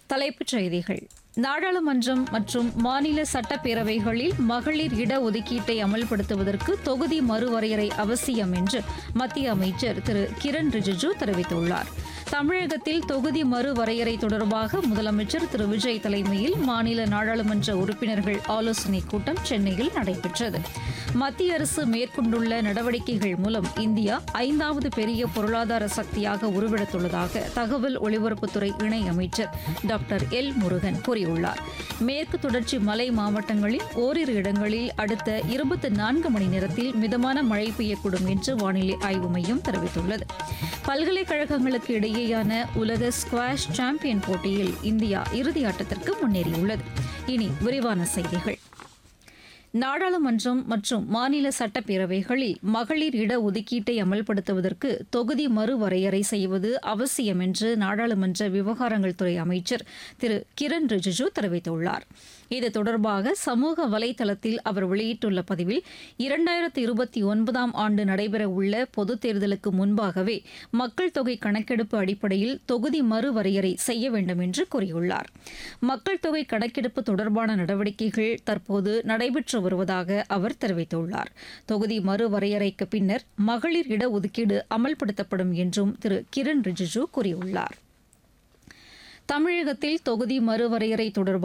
தலைப்புச் செய்திகள் நாடாளுமன்றம் மற்றும் மாநில சட்டப்பேரவைகளில் மகளிர் இடஒதுக்கீட்டை அமல்படுத்துவதற்கு தொகுதி மறுவரையறை அவசியம் என்று மத்திய அமைச்சர் திரு கிரண் ரிஜிஜு தெரிவித்துள்ளார் தமிழகத்தில் தொகுதி மறுவரையறை தொடர்பாக முதலமைச்சர் திரு விஜய் தலைமையில் மாநில நாடாளுமன்ற உறுப்பினர்கள் ஆலோசனைக் கூட்டம் சென்னையில் நடைபெற்றது மத்திய அரசு மேற்கொண்டுள்ள நடவடிக்கைகள் மூலம் இந்தியா ஐந்தாவது பெரிய பொருளாதார சக்தியாக உருவெடுத்துள்ளதாக தகவல் ஒலிபரப்புத்துறை இணை அமைச்சர் டாக்டர் எல் முருகன் கூறியுள்ளார் மேற்கு தொடர்ச்சி மலை மாவட்டங்களில் ஓரிரு இடங்களில் அடுத்த இருபத்தி நான்கு மணி நேரத்தில் மிதமான மழை பெய்யக்கூடும் என்று வானிலை ஆய்வு மையம் தெரிவித்துள்ளது பல்கலைக்கழகங்களுக்கு இடையேயான உலக ஸ்குவாஷ் சாம்பியன் போட்டியில் இந்தியா இறுதி ஆட்டத்திற்கு முன்னேறியுள்ளது இனி விரிவான செய்திகள் நாடாளுமன்றம் மற்றும் மாநில சட்டப்பேரவைகளில் மகளிர் இடஒதுக்கீட்டை அமல்படுத்துவதற்கு தொகுதி மறுவரையறை செய்வது அவசியம் என்று நாடாளுமன்ற விவகாரங்கள் துறை அமைச்சர் திரு கிரண் ரிஜிஜு தெரிவித்துள்ளார் இது தொடர்பாக சமூக வலைதளத்தில் அவர் வெளியிட்டுள்ள பதிவில் இரண்டாயிரத்தி இருபத்தி ஒன்பதாம் ஆண்டு நடைபெறவுள்ள பொதுத் தேர்தலுக்கு முன்பாகவே மக்கள் தொகை கணக்கெடுப்பு அடிப்படையில் தொகுதி மறுவரையறை செய்ய வேண்டும் என்று கூறியுள்ளார் மக்கள் தொகை கணக்கெடுப்பு தொடர்பான நடவடிக்கைகள் தற்போது நடைபெற்று வருவதாக அவர் தெரிவித்துள்ளார் தொகுதி மறுவரையறைக்கு பின்னர் மகளிர் இடஒதுக்கீடு அமல்படுத்தப்படும் என்றும் திரு கிரண் ரிஜிஜு கூறியுள்ளார் தமிழகத்தில் தொகுதி மறுவரையறை தொடர்பாக